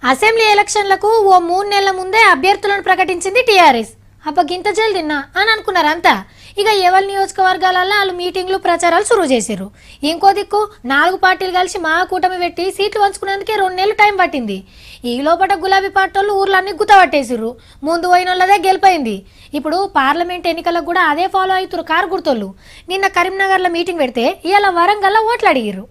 assembly ఎలక్షన్లకు ఓ మూడు నెలల ముందే అభ్యర్థులను ప్రకటించింది టీఆర్ఎస్ అబ్బ గింత జల్ తిన్నా అని అనుకున్నారంతా ఇక ఎవరి నియోజకవర్గాలలో వాళ్ళు మీటింగ్లు ప్రచారాలు సురువు చేశారు ఇంకో దిక్కు నాలుగు పార్టీలు కలిసి మా కూటమి పెట్టి సీట్లు పంచుకునేందుకే రెండు నెలలు టైం పట్టింది ఈ లోపల గులాబీ పార్టీ వాళ్ళు ఊర్లన్నీ గుత్తపట్టేసిర్రు ముందు పోయిన వాళ్ళదే గెలిపోయింది ఇప్పుడు పార్లమెంట్ ఎన్నికలకు కూడా అదే ఫాలో అవుతురు కారు గుర్తోళ్ళు నిన్న కరీంనగర్లో మీటింగ్ పెడితే ఇవాళ వరంగల్లో ఓట్లు అడిగిర్రు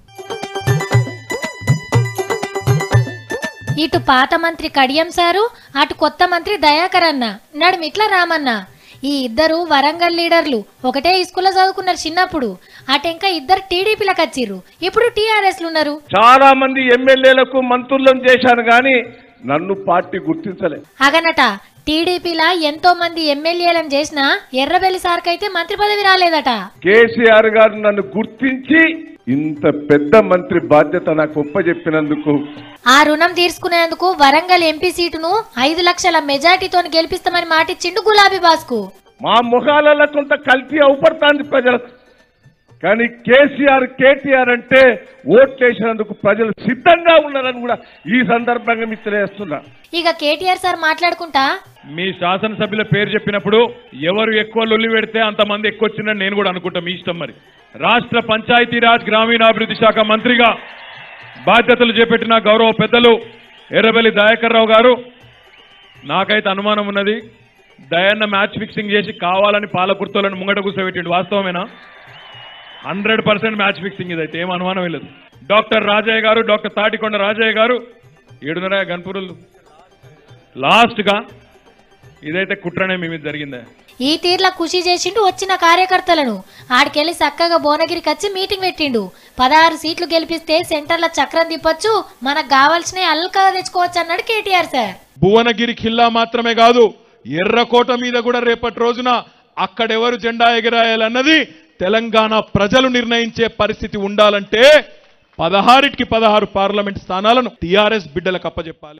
ఇటు పాత మంత్రి కడియం సారు అటు కొత్త మంత్రి దయాకర్ అన్న నడుమిట్ల రామన్న ఈ ఇద్దరు వరంగల్ లీడర్లు ఒకటే స్కూల్లో చదువుకున్నారు చిన్నప్పుడు అటెంక ఇద్దరు టీడీపీలకు వచ్చిర్రు ఇప్పుడు టీఆర్ఎస్లు ఉన్నారు చాలా మంది ఎమ్మెల్యేలకు మంత్రులను చేశాను కానీ నన్ను పార్టీ గుర్తించలే అగనట టీడీపీలా ఎంతో మంది ఎమ్మెల్యేలను చేసినా ఎర్రబెల్లి సార్కైతే మంత్రి పదవి రాలేదట కేసీఆర్ గారు నన్ను గుర్తించి ఇంత పెద్ద మంత్రి బాధ్యత నాకు ఒప్పజెప్పినందుకు ఆ రుణం తీర్చుకునేందుకు వరంగల్ ఎంపీ సీటును ఐదు లక్షల మెజార్టీతో గెలిపిస్తామని మాటిచ్చిండు గులాబీ బాస్కు మా ముఖాలలో కొంత కల్తీ అవుపడుతుంది ప్రజలకు కానీ కేసీఆర్ కేటీఆర్ అంటే ఓట్లేసినందుకు ప్రజలు సిద్ధంగా ఉన్నారని కూడా ఈ సందర్భంగా మీకు తెలియజేస్తున్నా ఇక కేటీఆర్ సార్ మాట్లాడుకుంటా మీ శాసనసభ్యుల పేరు చెప్పినప్పుడు ఎవరు ఎక్కువ లొల్లి పెడితే అంతమంది ఎక్కువ వచ్చిందని నేను కూడా అనుకుంటా మీ ఇష్టం మరి రాష్ట్ర పంచాయతీరాజ్ గ్రామీణాభివృద్ధి శాఖ మంత్రిగా బాధ్యతలు చేపట్టిన గౌరవ పెద్దలు ఎర్రబెల్లి దయాకర్ రావు గారు నాకైతే అనుమానం ఉన్నది దయన్న మ్యాచ్ ఫిక్సింగ్ చేసి కావాలని పాలకుర్తలను ముంగట కూర్చోబెట్టిండు వాస్తవమేనా హండ్రెడ్ పర్సెంట్ మ్యాచ్ ఫిక్సింగ్ ఇదైతే ఏం అనుమానం లేదు డాక్టర్ రాజయ్య గారు డాక్టర్ తాటికొండ రాజయ్య గారు ఏడున్నర గన్పురులు లాస్ట్గా ఇదైతే కుట్రనే మీ మీద జరిగిందే ఈ తీర్ల ఖుషి చేసిండు వచ్చిన కార్యకర్తలను ఆడికెళ్లి చక్కగా భువనగిరికి వచ్చి మీటింగ్ పెట్టిండు పదహారు సీట్లు గెలిపిస్తే సెంటర్ల చక్రం తిప్పొచ్చు మనకు కావాల్సిన అల్కగా తెచ్చుకోవచ్చు అన్నాడు కేటీఆర్ సార్ భువనగిరి ఖిల్లా మాత్రమే కాదు ఎర్రకోట మీద కూడా రేపటి రోజున అక్కడెవరు జెండా ఎగరాయాలన్నది తెలంగాణ ప్రజలు నిర్ణయించే పరిస్థితి ఉండాలంటే పదహారిటికి పదహారు పార్లమెంట్ స్థానాలను టీఆర్ఎస్ బిడ్డలకు అప్పచెప్పాలి